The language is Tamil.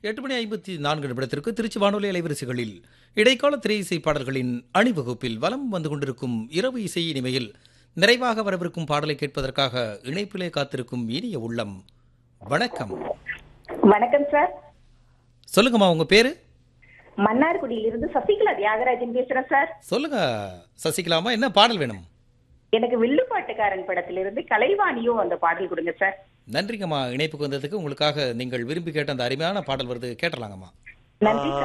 எட்டு மணி ஐம்பத்தி நான்கு நிமிடத்திற்கு திருச்சி வானொலி அலைவரிசைகளில் இடைக்கால திரை இசை பாடல்களின் அணிவகுப்பில் வலம் வந்து கொண்டிருக்கும் இரவு இசை இனிமையில் நிறைவாக வரவிருக்கும் பாடலை கேட்பதற்காக இணைப்பிலே காத்திருக்கும் இனிய உள்ளம் வணக்கம் வணக்கம் சார் சொல்லுங்கம்மா உங்க பேரு மன்னார்குடியிலிருந்து சசிகலா தியாகராஜன் பேசுறேன் சார் சொல்லுங்க சசிகலாமா என்ன பாடல் வேணும் எனக்கு வில்லுப்பாட்டுக்காரன் படத்திலிருந்து கலைவாணியும் அந்த பாடல் கொடுங்க சார் நன்றிங்கம்மா இணைப்புக்கு வந்ததுக்கு உங்களுக்காக நீங்கள் விரும்பி கேட்ட அந்த அருமையான பாடல் வருது கேட்டலாங்கம்மா நன்றி சார்